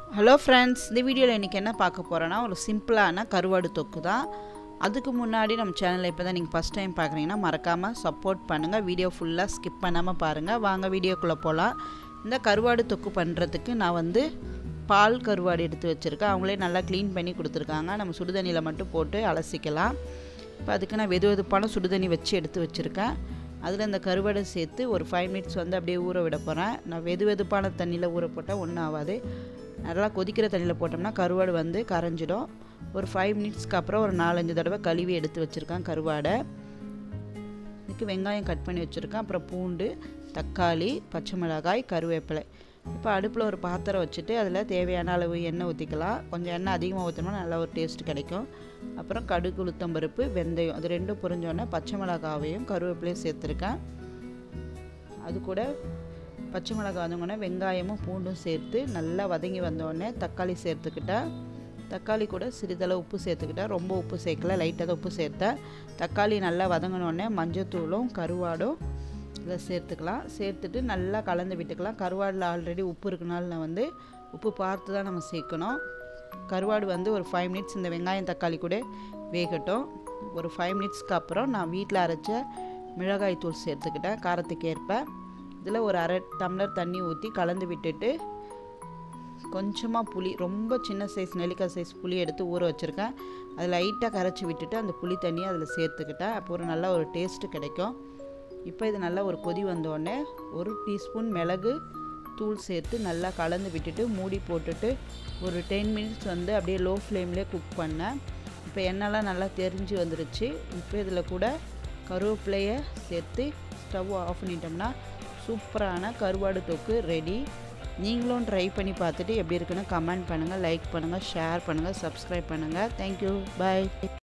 hello friends இந்த வீடியோவில் இன்றைக்கி என்ன பார்க்க போகிறோன்னா ஒரு சிம்பிளான கருவாடு தொக்கு தான் அதுக்கு முன்னாடி நம்ம சேனலில் இப்போ தான் நீங்கள் ஃபஸ்ட் டைம் பார்க்குறீங்கன்னா மறக்காமல் சப்போர்ட் பண்ணுங்கள் வீடியோ ஃபுல்லாக ஸ்கிப் பண்ணாமல் பாருங்கள் வாங்க வீடியோக்குள்ளே போகலாம் இந்த கருவாடு தொக்கு பண்ணுறதுக்கு நான் வந்து பால் கருவாடு எடுத்து வச்சுருக்கேன் அவங்களே நல்லா க்ளீன் பண்ணி கொடுத்துருக்காங்க நம்ம சுடுதண்ணியில் மட்டும் போட்டு அலசிக்கலாம் இப்போ அதுக்கு நான் வெது வெதுப்பான சுடுதண்ணி வச்சு எடுத்து வச்சுருக்கேன் அதில் இந்த கருவாடை சேர்த்து ஒரு ஃபைவ் மினிட்ஸ் வந்து அப்படியே ஊற விட போகிறேன் நான் வெது வெதுப்பான தண்ணியில் ஊற போட்டால் ஒன்றும் ஆகாது நல்லா கொதிக்கிற தண்ணியில் போட்டோம்னா கருவாடு வந்து கரைஞ்சிடும் ஒரு ஃபைவ் மினிட்ஸ்க்கு அப்புறம் ஒரு நாலஞ்சு தடவை கழுவி எடுத்து வச்சுருக்கேன் கருவாடை இதுக்கு வெங்காயம் கட் பண்ணி வச்சுருக்கேன் அப்புறம் பூண்டு தக்காளி பச்சை மிளகாய் கருவேப்பிலை இப்போ அடுப்பில் ஒரு பாத்திரம் வச்சுட்டு அதில் தேவையான அளவு எண்ணெய் ஊற்றிக்கலாம் கொஞ்சம் எண்ணெய் அதிகமாக ஊற்றினோம்னா நல்லா ஒரு டேஸ்ட் கிடைக்கும் அப்புறம் கடுகு உளுத்தம்பருப்பு வெந்தயம் அது ரெண்டும் புரிஞ்சோடனே பச்சை மிளகாவையும் கருவேப்பிலையும் சேர்த்துருக்கேன் அது கூட பச்சை மிளகாய் வதங்கினோடனே வெங்காயமும் பூண்டும் சேர்த்து நல்லா வதங்கி வந்தோடனே தக்காளி சேர்த்துக்கிட்டேன் தக்காளி கூட சிறிதளவு உப்பு சேர்த்துக்கிட்டேன் ரொம்ப உப்பு சேர்க்கல லைட்டாக தான் உப்பு சேர்த்தேன் தக்காளி நல்லா வதங்கினோடனே மஞ்சத்தூளும் கருவாடும் இதை சேர்த்துக்கலாம் சேர்த்துட்டு நல்லா கலந்து விட்டுக்கலாம் கருவாடில் ஆல்ரெடி உப்பு இருக்கனால நான் வந்து உப்பு பார்த்து தான் நம்ம சேர்க்கணும் கருவாடு வந்து ஒரு ஃபைவ் மினிட்ஸ் இந்த வெங்காயம் தக்காளி கூட வேகட்டும் ஒரு ஃபைவ் மினிட்ஸ்க்கு அப்புறம் நான் வீட்டில் அரைச்ச மிளகாய் தூள் சேர்த்துக்கிட்டேன் காரத்துக்கு ஏற்ப இதில் ஒரு அரை டம்ளர் தண்ணி ஊற்றி கலந்து விட்டுட்டு கொஞ்சமாக புளி ரொம்ப சின்ன சைஸ் நெல்லிக்காய் சைஸ் புளி எடுத்து ஊற வச்சுருக்கேன் அதை லைட்டாக கரைச்சி விட்டுட்டு அந்த புளி தண்ணியை அதில் சேர்த்துக்கிட்டேன் அப்போ ஒரு நல்ல ஒரு டேஸ்ட்டு கிடைக்கும் இப்போ இது நல்லா ஒரு கொதி வந்தோடனே ஒரு டீஸ்பூன் மிளகு தூள் சேர்த்து நல்லா கலந்து விட்டுட்டு மூடி போட்டுட்டு ஒரு டென் மினிட்ஸ் வந்து அப்படியே லோ ஃப்ளேம்லேயே குக் பண்ணேன் இப்போ எண்ணெய்லாம் நல்லா தெரிஞ்சு வந்துருச்சு இப்போ இதில் கூட கருவேப்பிலையை சேர்த்து ஸ்டவ் ஆஃப் பண்ணிட்டோம்னா சூப்பரான கருவாடு தொக்கு ரெடி நீங்களும் ட்ரை பண்ணி பார்த்துட்டு எப்படி இருக்குன்னு கமெண்ட் பண்ணுங்கள் லைக் பண்ணுங்கள் ஷேர் பண்ணுங்கள் சப்ஸ்கிரைப் பண்ணுங்கள் தேங்க்யூ பாய்